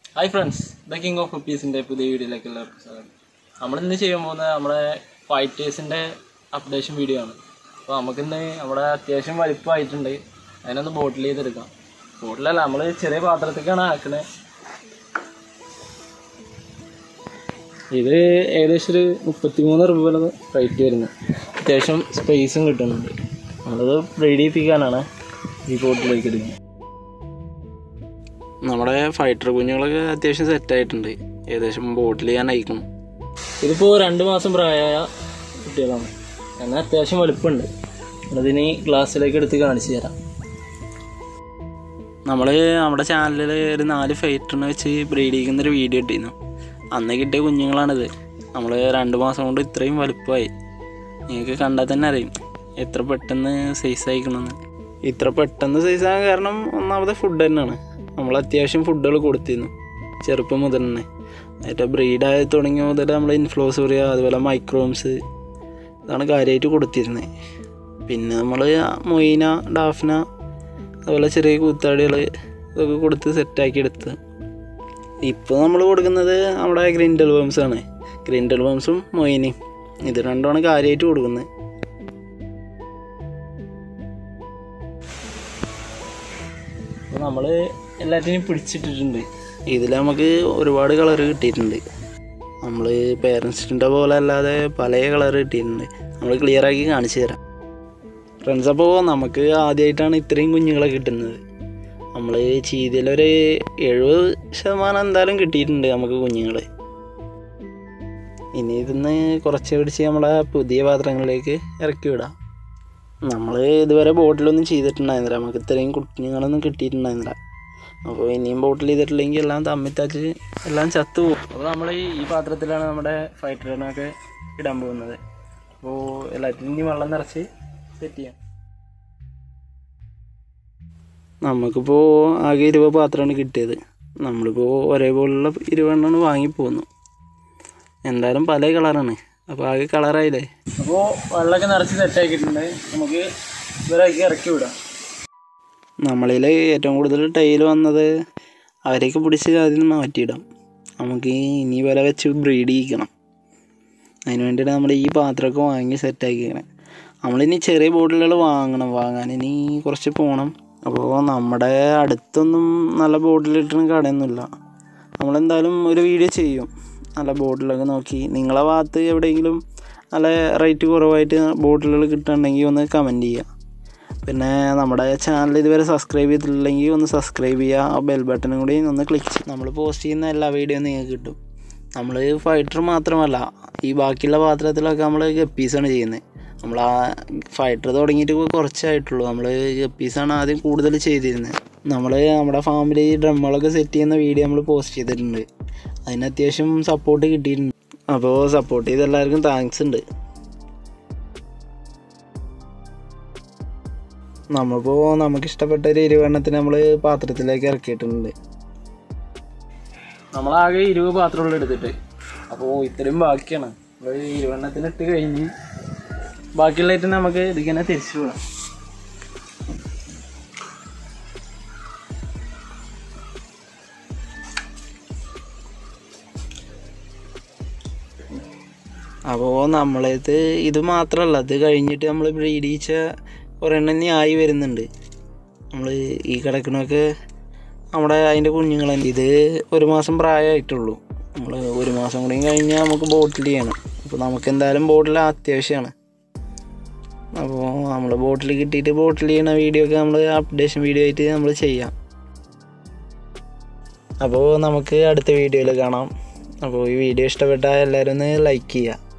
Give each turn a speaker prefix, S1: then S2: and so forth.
S1: hi friends the king of കുപ്പീസിൻ്റെ പുതിയ വീഡിയോയിലേക്ക് എല്ലാവർക്കും സ്വാഗതം നമ്മളിന്ന് ചെയ്യാൻ പോകുന്നത് നമ്മുടെ ഫൈറ്റേഴ്സിൻ്റെ അപ്ഡേഷൻ വീഡിയോ ആണ് അപ്പോൾ നമുക്കിന്ന് നമ്മുടെ അത്യാവശ്യം വലിപ്പമായിട്ടുണ്ട് അതിനൊന്ന് ബോട്ടിൽ ചെയ്തെടുക്കാം ബോട്ടിലല്ല നമ്മൾ ചെറിയ പാത്രത്തേക്കാണ് ആക്കണത് ഇത് ഏകദേശം ഒരു മുപ്പത്തിമൂന്ന് രൂപ വില റേറ്റ് വരുന്നത് അത്യാവശ്യം സ്പേസും കിട്ടുന്നുണ്ട് നമ്മളത് ബ്രീഡ് ചെയ്യിപ്പിക്കാനാണ് ഈ ബോട്ടിലേക്ക് എടുക്കുന്നത്
S2: നമ്മുടെ ഫൈറ്റർ കുഞ്ഞുങ്ങളൊക്കെ അത്യാവശ്യം സെറ്റായിട്ടുണ്ട് ഏകദേശം ബോട്ടിൽ ചെയ്യാൻ അയക്കണം
S1: ഇതിപ്പോൾ രണ്ട് മാസം പ്രായമായ കുട്ടികളാണ് എന്നാൽ അത്യാവശ്യം വലുപ്പമുണ്ട് അതിന് ഗ്ലാസ്സിലേക്ക് എടുത്ത് കാണിച്ചു തരാം
S2: നമ്മൾ നമ്മുടെ ചാനലിൽ ഒരു നാല് ഫൈറ്ററിനെ വെച്ച് ബ്രീഡ് ചെയ്യുന്ന ഒരു വീഡിയോ ഇട്ടിരുന്നു അന്ന് കിട്ടിയ കുഞ്ഞുങ്ങളാണിത് നമ്മൾ രണ്ട് മാസം കൊണ്ട് ഇത്രയും വലുപ്പമായി നിങ്ങൾക്ക് കണ്ടാൽ തന്നെ അറിയും എത്ര പെട്ടെന്ന് സൈസ് അയക്കണമെന്ന് ഇത്ര പെട്ടെന്ന് സൈസ് ആകാൻ കാരണം ഒന്നാമത്തെ ഫുഡ് തന്നെയാണ് നമ്മൾ അത്യാവശ്യം ഫുഡുകൾ കൊടുത്തിരുന്നു ചെറുപ്പം മുതൽ തന്നെ ഏറ്റവും ബ്രീഡായി തുടങ്ങിയ മുതൽ നമ്മൾ ഇൻഫ്ലോസോറിയ അതുപോലെ മൈക്രോംസ് ഇതാണ് കാര്യമായിട്ട് കൊടുത്തിരുന്നത് പിന്നെ നമ്മൾ മൊയ്ന ഡാഫ്ന അതുപോലെ ചെറിയ കൂത്താടികൾ ഇതൊക്കെ കൊടുത്ത് സെറ്റാക്കി എടുത്ത് ഇപ്പോൾ നമ്മൾ കൊടുക്കുന്നത് നമ്മുടെ ഗ്രിൻഡൽ വേംസ് ആണ് ഗ്രിൻഡൽ വേംസും മൊയിനയും ഇത് രണ്ടുമാണ് കാര്യമായിട്ട് കൊടുക്കുന്നത്
S1: അപ്പോൾ നമ്മൾ എല്ലാറ്റിനെയും പിടിച്ചിട്ടിട്ടുണ്ട്
S2: ഇതിൽ നമുക്ക് ഒരുപാട് കളർ കിട്ടിയിട്ടുണ്ട് നമ്മൾ പേരൻസിൻ്റെ പോലെ അല്ലാതെ പല കളർ കിട്ടിയിട്ടുണ്ട് നമ്മൾ ക്ലിയർ ആക്കി കാണിച്ചു തരാം ഫ്രണ്ട്സ് അപ്പോൾ നമുക്ക് ആദ്യമായിട്ടാണ് ഇത്രയും കുഞ്ഞുങ്ങളെ കിട്ടുന്നത് നമ്മൾ ചീതിയിലൊരു എഴുപത് ശതമാനം എന്തായാലും കിട്ടിയിട്ടുണ്ട് നമുക്ക് കുഞ്ഞുങ്ങൾ ഇനി ഇതിന്ന് കുറച്ച് പിടിച്ച് നമ്മളെ പുതിയ പാത്രങ്ങളിലേക്ക് ഇറക്കി വിടാം നമ്മൾ ഇതുവരെ ബോട്ടിലൊന്നും ചെയ്തിട്ടുണ്ടായിരുന്നില്ല നമുക്ക് ഇത്രയും കുഞ്ഞുങ്ങളൊന്നും കിട്ടിയിട്ടുണ്ടായിരുന്നില്ല അപ്പോൾ ഇനിയും ബോട്ടിൽ ചെയ്തിട്ടില്ലെങ്കിൽ എല്ലാം തമ്മിൽ തച്ച് എല്ലാം ചത്തുപോകും
S1: അപ്പോൾ നമ്മൾ ഈ പാത്രത്തിലാണ് നമ്മുടെ ഫൈറ്ററിനൊക്കെ ഇടാൻ പോകുന്നത് അപ്പോൾ എല്ലാറ്റിനും വെള്ളം നിറച്ച് സെറ്റ് ചെയ്യാം
S2: നമുക്കിപ്പോൾ ആകെ ഇരുപത് പാത്രമാണ് കിട്ടിയത് നമ്മളിപ്പോൾ ഒരേപോലുള്ള ഇരുപതെണ്ണമാണ് വാങ്ങിപ്പോന്നു എന്തായാലും പല കളറാണ് അപ്പോൾ ആകെ കളറായില്ലേ
S1: അപ്പോൾ വെള്ളമൊക്കെ നിറച്ച് സെറ്റാക്കിയിട്ടുണ്ട് നമുക്ക് ഇവരൊക്കെ ഇറക്കി വിടാം
S2: നമ്മളിൽ ഏറ്റവും കൂടുതൽ ടൈൽ വന്നത് അവരെയൊക്കെ പിടിച്ച് ആദ്യം മാറ്റിയിടാം നമുക്ക് ഇനി വില വെച്ച് ബ്രീഡ് ചെയ്യിക്കണം അതിന് വേണ്ടിയിട്ട് നമ്മൾ ഈ പാത്രമൊക്കെ വാങ്ങി സെറ്റാക്കിക്കണം നമ്മളിനി ചെറിയ ബോട്ടിലുകൾ വാങ്ങണം വാങ്ങാൻ ഇനി കുറച്ച് പോകണം അപ്പോൾ നമ്മുടെ അടുത്തൊന്നും നല്ല ബോട്ടിലിട്ടുന്ന കടയൊന്നുമില്ല നമ്മളെന്തായാലും ഒരു വീഡിയോ ചെയ്യും നല്ല ബോട്ടിലൊക്കെ നോക്കി നിങ്ങളെ ഭാഗത്ത് എവിടെയെങ്കിലും നല്ല റേറ്റ് കുറവായിട്ട് ബോട്ടിലുകൾ കിട്ടുന്നുണ്ടെങ്കിൽ ഒന്ന് കമൻറ്റ് ചെയ്യുക പിന്നെ നമ്മുടെ ചാനൽ ഇതുവരെ സബ്സ്ക്രൈബ് ചെയ്തിട്ടില്ലെങ്കിൽ ഒന്ന് സബ്സ്ക്രൈബ് ചെയ്യുക ആ ബെൽ ബട്ടണും കൂടി ഒന്ന് ക്ലിക്ക് ചെയ്യുക നമ്മൾ പോസ്റ്റ് ചെയ്യുന്ന എല്ലാ വീഡിയോയും നിങ്ങൾക്ക് കിട്ടും നമ്മൾ ഫൈറ്റർ മാത്രമല്ല ഈ ബാക്കിയുള്ള പാത്രത്തിലൊക്കെ നമ്മൾ ഗപ്പീസാണ് ചെയ്യുന്നത് നമ്മൾ ആ ഫൈറ്റർ തുടങ്ങിയിട്ട് ഇപ്പോൾ കുറച്ചായിട്ടുള്ളൂ നമ്മൾ ഗപ്പീസാണ് ആദ്യം കൂടുതൽ ചെയ്തിരുന്നത് നമ്മൾ നമ്മുടെ ഫാമിൽ ഡ്രമ്മുകളൊക്കെ സെറ്റ് ചെയ്യുന്ന വീഡിയോ നമ്മൾ പോസ്റ്റ് ചെയ്തിട്ടുണ്ട് അതിന് അത്യാവശ്യം സപ്പോർട്ട് കിട്ടിയിട്ടുണ്ട് അപ്പോൾ സപ്പോർട്ട് ചെയ്ത എല്ലാവർക്കും താങ്ക്സ് ഉണ്ട് നമ്മളിപ്പോൾ നമുക്ക് ഇഷ്ടപ്പെട്ട ഒരു ഇരുവെണ്ണത്തിന് നമ്മൾ പാത്രത്തിലേക്ക് ഇറക്കിയിട്ടുണ്ട്
S1: നമ്മളാകെ ഇരുപത് പാത്രമുള്ള എടുത്തിട്ട് അപ്പോൾ ഇത്രയും ബാക്കിയാണ് അപ്പോൾ ഈ ഇരുപെണ്ണത്തിന് ഇട്ട് കഴിഞ്ഞ് ബാക്കിയുള്ളതായിട്ട് നമുക്ക് ഇതിങ്ങനെ തിരിച്ചു വിടാം
S2: അപ്പോൾ നമ്മളിത് ഇത് മാത്രമല്ല ഇത് കഴിഞ്ഞിട്ട് നമ്മൾ ബ്രീഡ് ചെയ്യിച്ച കുറേ എണ്ണം ഇനി ആയി വരുന്നുണ്ട് നമ്മൾ ഈ കിടക്കണൊക്കെ നമ്മുടെ അതിൻ്റെ കുഞ്ഞുങ്ങൾ തന്നെ ഇത് ഒരു മാസം പ്രായമായിട്ടുള്ളൂ നമ്മൾ ഒരു മാസം കൂടി കഴിഞ്ഞാൽ നമുക്ക് ബോട്ടിൽ ചെയ്യണം അപ്പോൾ നമുക്ക് എന്തായാലും ബോട്ടിൽ അത്യാവശ്യമാണ് അപ്പോൾ നമ്മൾ ബോട്ടിൽ കിട്ടിയിട്ട് ബോട്ടിൽ ചെയ്യണ വീഡിയോ ഒക്കെ നമ്മൾ അപ്ഡേഷൻ വീഡിയോ ആയിട്ട് നമ്മൾ ചെയ്യാം അപ്പോൾ നമുക്ക് അടുത്ത വീഡിയോയിൽ കാണാം അപ്പോൾ ഈ വീഡിയോ ഇഷ്ടപ്പെട്ടാൽ എല്ലാവരും ഒന്ന് ലൈക്ക് ചെയ്യുക